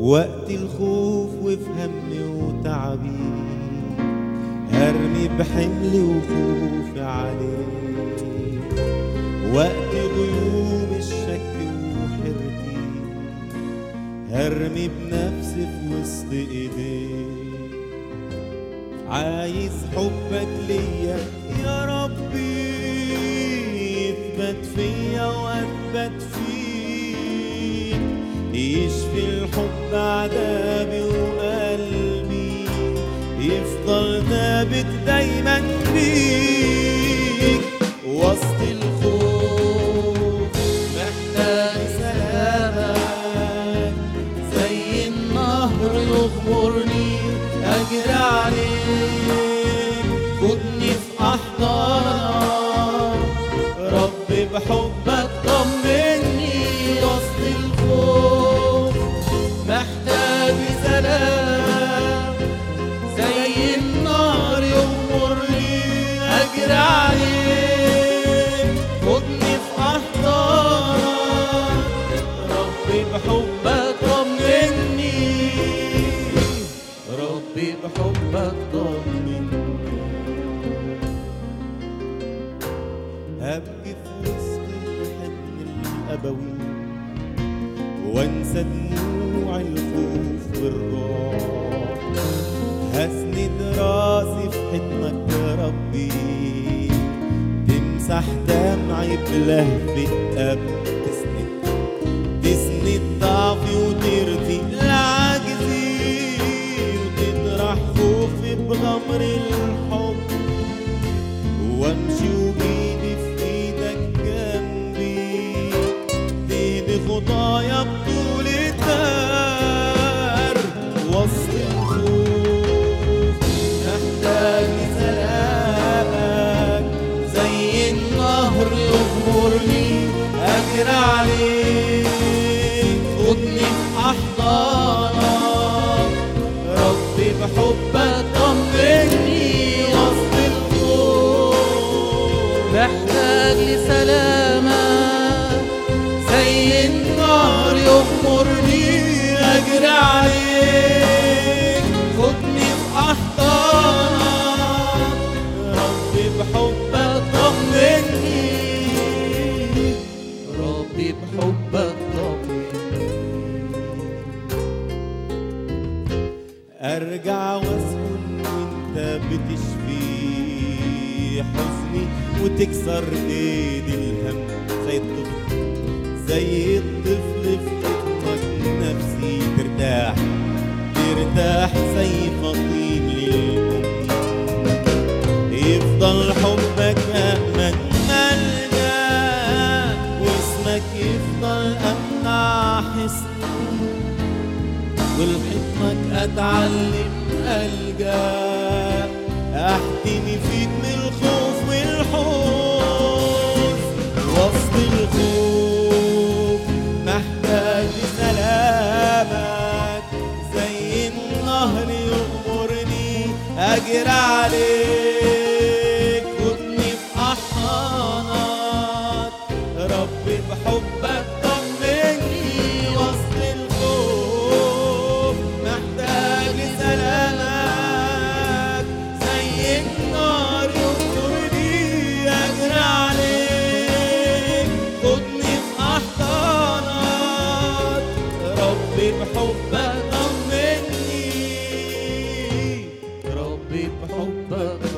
وقت الخوف وفي همي وتعبي هرمي بحملي وخوفي عليك وقت غيوم الشك وحيرتي هرمي بنفسي في وسط ايديك عايز حبك ليا يا ربي يثبت فيا واثبت فيك يشفي الحب عذابي وقلبي يفضل ثابت دايما بيك وسط الخوف محتاج سلامك زي النهر يغمرني اجري عليك خدني في احضانك ربي بحبك طمني وسط الخوف محتاج سلام زي النار يغمرني اجري عليك خدني في احضانك ربي بحبك طمني ربي بحبك طمني هبكي في وسط الحضن الابوي وانسى دموع الخوف والرعب هسند راسي في حضنك يا ربي تمسح دمعي بلهفة أب تسند تسند ضعفي وترضي العاجزي وتطرح خوفي بغمر الحب وامشي وايدي في ايدك جنبي تهدي خطايا بطول الدار وسط الخوف محتاج سلامك زي النهر يغمرني اجري عليك خدني في احضانك ربي بحبك طمني وسط الخوف محتاج لسلامك زي النار يغمرني اجري عليك خدني في احضانك ربي بحبك طمني ربي بحبك طمني ارجع واسكن وانت بتشفي حزني وتكسر ايدي الهم زي الطفل زي الطفل في حضنك نفسي ترتاح ترتاح زي فطيم للأم يفضل حبك أأمن ملجأ واسمك يفضل أمنع حصن ولحضنك اتعلم الجا احتمي فيك من الخوف والحزن وسط الخوف محتاج لسلامك زي النهر يغمرني اجري عليك خدني في احضانك ربي بحبك طمني وسط الخوف محتاج سلامك زي النار يغمرني اجري عليك خدني في احضانك ربي بحبك طمني ربي بحبك